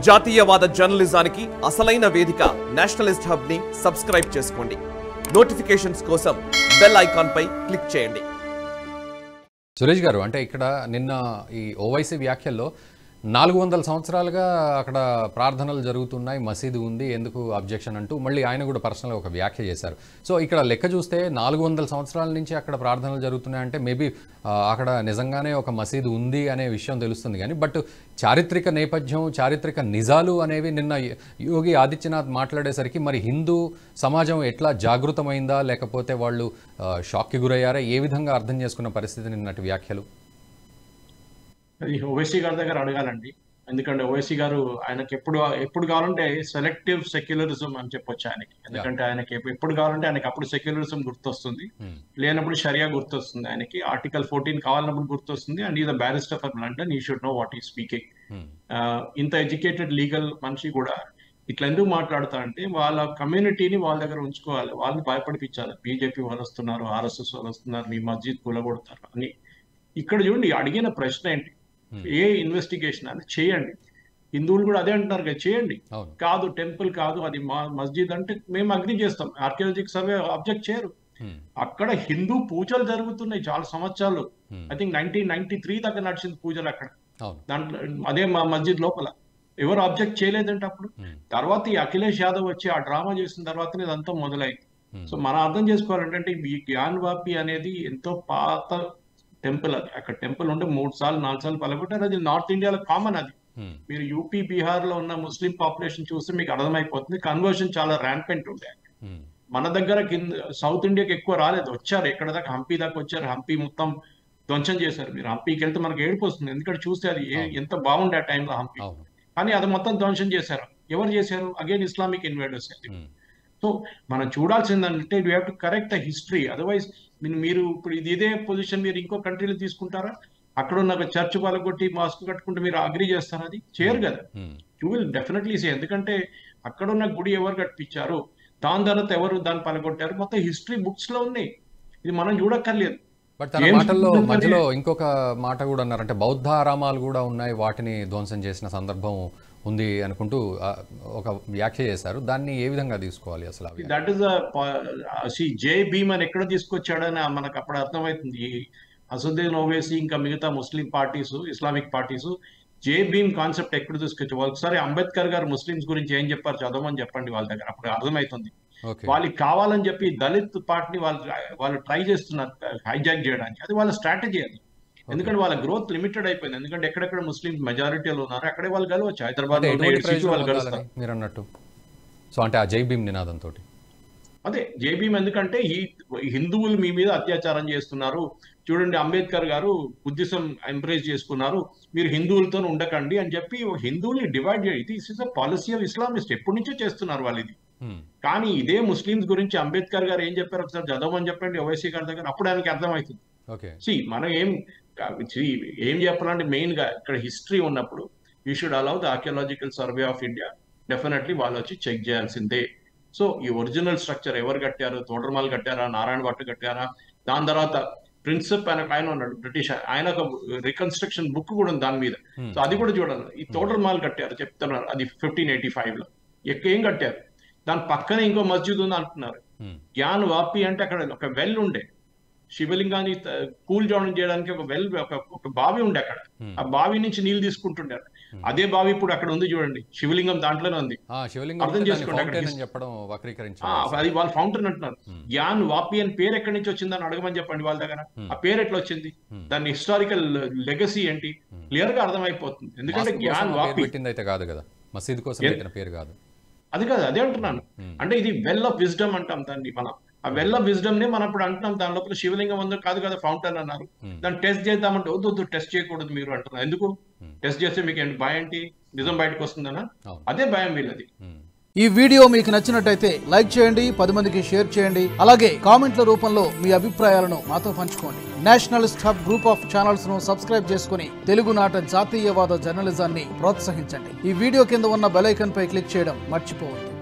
జాతీయవాద జర్నలిజానికి అసలైన వేదిక నేషనలిస్ట్ హబ్ ని సబ్స్క్రైబ్ చేసుకోండి నోటిఫికేషన్స్ కోసం బెల్ ఐకాన్ పై క్లిక్ చేయండి సురేష్ గారు అంటే ఇక్కడ నిన్న ఈ ఓవైసీ వ్యాఖ్యల్లో నాలుగు వందల సంవత్సరాలుగా అక్కడ ప్రార్థనలు జరుగుతున్నాయి మసీదు ఉంది ఎందుకు అబ్జెక్షన్ అంటూ మళ్ళీ ఆయన కూడా పర్సనల్గా ఒక వ్యాఖ్య చేశారు సో ఇక్కడ లెక్క చూస్తే నాలుగు వందల సంవత్సరాల నుంచి అక్కడ ప్రార్థనలు జరుగుతున్నాయంటే మేబీ అక్కడ నిజంగానే ఒక మసీదు ఉంది అనే విషయం తెలుస్తుంది కానీ బట్ చారిత్రక నేపథ్యం చారిత్రక నిజాలు అనేవి నిన్న యోగి ఆదిత్యనాథ్ మాట్లాడేసరికి మరి హిందూ సమాజం ఎట్లా జాగృతమైందా లేకపోతే వాళ్ళు ఆ, షాక్కి గురయ్యారా ఏ విధంగా అర్థం చేసుకున్న పరిస్థితి నిన్నటి వ్యాఖ్యలు అది ఓవైసీ గారి దగ్గర అడగాలండి ఎందుకంటే ఓవైసీ గారు ఆయనకి ఎప్పుడు ఎప్పుడు కావాలంటే సెలెక్టివ్ సెక్యులరిజం అని చెప్పొచ్చు ఆయనకి ఎందుకంటే ఆయనకి ఎప్పు- ఎప్పుడు కావాలంటే ఆయనకి అప్పుడు సెక్యులరిజం గుర్తొస్తుంది Hmm. లేనప్పుడు షరియా గుర్తొస్తుంది ఆయనకి ఆర్టికల్ ఫోర్టీన్ కావాలన్నప్పుడు గుర్తొస్తుంది అండ్ ఈ ద బ్యారిస్టర్ ఫర్ లండన్ ఈ షుడ్ నో వాట్ ఈ స్పీకింగ్ Hmm. ఇంత ఎడ్యుకేటెడ్ లీగల్ మనిషి కూడా ఇట్లా ఎందుకు మాట్లాడతా అంటే వాళ్ళ కమ్యూనిటీని వాళ్ళ దగ్గర ఉంచుకోవాలి వాళ్ళని భయపడిపించాలి బీజేపీ వాళ్ళు వస్తున్నారు ఆర్ఎస్ఎస్ వాళ్ళు వస్తున్నారు మీ మస్జిద్ కూలగొడతారు అని ఇక్కడ చూడండి అడిగిన ప్రశ్న ఏంటి Hmm. ఏ ఇన్వెస్టిగేషన్ అని చేయండి హిందువులు కూడా అదే అంటున్నారు కదా చేయండి అవును కాదు టెంపుల్ కాదు అది మా మస్జిద్ అంటే మేము అగ్రి చేస్తాం ఆర్కియాలజిక్ సర్వే ఆబ్జెక్ట్ చేయరు Hmm. అక్కడ హిందూ పూజలు జరుగుతున్నాయి చాలా సంవత్సరాలు Hmm. I think nineteen ninety three దాకా నడిచింది పూజలు అక్కడ అవును దాంట్లో అదే మా మస్జిద్ లోపల ఎవరు ఆబ్జెక్ట్ చేయలేదంటే అప్పుడు Hmm. తర్వాత ఈ అఖిలేష్ యాదవ్ వచ్చి ఆ డ్రామా చేసిన తర్వాతనే ఇదంతా మొదలైంది Hmm. సో మనం అర్థం చేసుకోవాలంటే ఈ జ్ఞాన్ వాపి అనేది ఎంతో పాత టెంపుల్ అది అక్కడ టెంపుల్ ఉంటే మూడు సార్లు నాలుగు సార్లు పలగొట్టారు అది నార్త్ ఇండియాలో కామన్ అది Hmm. మీరు యూపీ బీహార్ లో ఉన్న ముస్లిం పాపులేషన్ చూస్తే మీకు అర్థమైపోతుంది కన్వర్షన్ చాలా ర్యాంపెంట్ ఉండే Hmm. మన దగ్గర కింద సౌత్ ఇండియాకి ఎక్కువ రాలేదు వచ్చారు ఎక్కడ దాకా హంపీ దాకా వచ్చారు హంపీ మొత్తం ధ్వంసం చేశారు మీరు హంపీకి వెళ్తే మనకి ఏడుపు వస్తుంది ఎందుకంటే చూస్తే అది ఏ- అవును. ఎంత బాగుండే ఆ టైంలో హంపీ అవును కానీ అది మొత్తం ధ్వంసం చేశారు ఎవరు చేశారు again Islamic invaders Hmm. So మనం చూడాల్సిందంటే you have to correct the history otherwise మీరు ఇప్పుడు ఇది ఇదే పొజిషన్ మీరు ఇంకో కంట్రీలో తీసుకుంటారా అక్కడ ఉన్న ఒక చర్చ్ పలగొట్టి మాస్క్ కట్టుకుంటే మీరు అగ్రి చేస్తారా అది చేయరు కదా Hmm. You will definitely say ఎందుకంటే అక్కడ ఉన్న గుడి ఎవరు కట్టించారు దాని తర్వాత ఎవరు దాన్ని పలగొట్టారు మొత్తం హిస్టరీ బుక్స్ లో ఉన్నాయి ఇది మనం చూడక్కర్లేదు బట్ తన ఏం మాటల్లో చెప్తున్నారు? మధ్యలో ఇంకొక మాట కూడా అన్నారంటే బౌద్ధ ఆరామాలు కూడా ఉన్నాయి వాటిని ధ్వంసం చేసిన సందర్భం ఉంది అనుకుంటూ ఆ, ఒక వ్యాఖ్య చేశారు దాన్ని ఏ విధంగా తీసుకోవాలి అసలు ఆ వ్యాఖ్య? That is say Jai Bhim అని ఎక్కడ తీసుకొచ్చాడని మనకు అప్పుడు అర్థమవుతుంది ఈ అసదుద్దీన్ ఓవేసీ ఇంకా మిగతా Muslim parties Islamic parties Jai Bhim concept ఎక్కడ తీసుకొచ్చి ఒకసారి అంబేద్కర్ గారు ముస్లిమ్స్ గురించి ఏం చెప్పారు చదవమని చెప్పండి వాళ్ళ దగ్గర అప్పుడు అర్థమవుతుంది ఓకే వాళ్ళకి కావాలని చెప్పి దళిత్ పార్టీని వాళ్ళు వాళ్ళు ట్రై చేస్తున్నారు హైజాక్ చేయడానికి అది వాళ్ళ స్ట్రాటజీ అది ఎందుకంటే వాళ్ళ గ్రోత్ లిమిటెడ్ అయిపోయింది ఎందుకంటే ఎక్కడెక్కడ ముస్లిం మెజారిటీలో ఉన్నారు అక్కడే వాళ్ళు కలవచ్చు హైదరాబాద్ అంటే లో ఉన్న ఎటువంటి ఏడు సీట్లు వాళ్ళు ప్రయోజనం కలుస్తారు పొందాలని మీరు అన్నట్టు సో అంటే ఆ జై భీమ్ నినాదంతో అదే జేబీఎం ఎందుకంటే ఈ హిందువులు మీ మీద అత్యాచారం చేస్తున్నారు చూడండి అంబేద్కర్ గారు బుద్ధిజం ఎంప్రేజ్ చేసుకున్నారు మీరు హిందువులతో ఉండకండి అని చెప్పి హిందువుల్ని డివైడ్ చేయాలి ఇది is a policy of Islamist ఎప్పటి నుంచో చేస్తున్నారు వాళ్ళు ఇది కానీ ఇదే ముస్లిమ్స్ గురించి అంబేద్కర్ గారు ఏం చెప్పారు ఒకసారి చదవమని చెప్పండి ఓవైసీ గారి దగ్గర అప్పుడు ఆయనకి అర్థమవుతుంది ఓకే సి మనం ఏం see, ఏం చెప్పాలంటే మెయిన్ గా ఇక్కడ హిస్టరీ ఉన్నప్పుడు you should allow the archaeological survey of India definitely వాళ్ళు వచ్చి చెక్ చేయాల్సిందే సో ఈ ఒరిజినల్ స్ట్రక్చర్ ఎవరు కట్టారు తోటర్మాల్ కట్టారా నారాయణ భట్ కట్టారా దాని తర్వాత ప్రిన్సిప్ ఆయన ఆయన ఉన్నాడు బ్రిటిష్ ఆయన ఒక రికన్స్ట్రక్షన్ బుక్ కూడా ఉంది దాని మీద సో అది కూడా చూడాలి ఈ తోటర్మాల్ కట్టారు చెప్తున్నారు అది ఫిఫ్టీన్ ఎయిటీ ఫైవ్ లో ఎక్క ఏం కట్టారు దాని పక్కనే ఇంకో మస్జిద్ ఉంది అంటున్నారు జ్ఞాన్ వాపి అంటే అక్కడ ఒక వెల్ ఉండే శివలింగాన్ని త- కూల్ డౌన్ చేయడానికి ఒక వెల్ ఒక ఒక బావి ఉండే అక్కడ ఆ బావి నుంచి నీళ్లు తీసుకుంటుంటారు అదే బావి ఇప్పుడు అక్కడ ఉంది చూడండి శివలింగం దాంట్లోనే ఉంది ఆ శివలింగం అర్థం అంటే దాన్ని చేసుకోండి అక్కడ ఫౌంటైన్ హిస్- అని చెప్పడం వక్రీకరించారు ఆ, అది వాళ్ళ ఫౌంటైన్ అంటున్నారు జ్ఞాన్ వాపి అని పేరు ఎక్కడి నుంచి వచ్చిందని అడగమని చెప్పండి వాళ్ళ దగ్గర ఆ పేరు ఎట్లా వచ్చింది దాని హిస్టారికల్ లెగసీ ఏంటి క్లియర్ గా అర్థమైపోతుంది ఎందుకంటే మాస్క్ కోసం జ్ఞాన్ ఆ పేరు వాపి పెట్టింది అయితే కాదు కదా మసీద్ కోసం పెట్టిన పేరు కాదు అది కాదు అదే అంటున్నాను అంటే ఇది వెల్ ఆఫ్ విజ్డమ్ అంటాం దాన్ని మనం ఆ వెల్ ఆఫ్ విజ్డమ్ ని మనం ఇప్పుడు అంటున్నాం దాని లోపల శివలింగం ఉందో కాదు కదా ఫౌంటైన్ అన్నారు Hmm. దాన్ని టెస్ట్ చేద్దామంటే వద్దు వద్దు టెస్ట్ చేయకూడదు మీరు అంటున్నారు ఎందుకు టెస్ట్ చేస్తే మీకు ఏంటి భయం ఏంటి నిజం బయటకు వస్తుందనా అవును అదే భయం వీళ్ళది ఉమ్. ఈ వీడియో మీకు నచ్చినట్టయితే లైక్ చేయండి పది మందికి షేర్ చేయండి అలాగే కామెంట్ల రూపంలో మీ అభిప్రాయాలను మాతో పంచుకోండి nationalist hub group of channels ను సబ్స్క్రైబ్ చేసుకుని తెలుగునాట జాతీయవాద జర్నలిజాన్ని ప్రోత్సహించండి ఈ వీడియో కింద ఉన్న బెల్ ఐకాన్ పై క్లిక్ చేయడం మర్చిపోవద్దు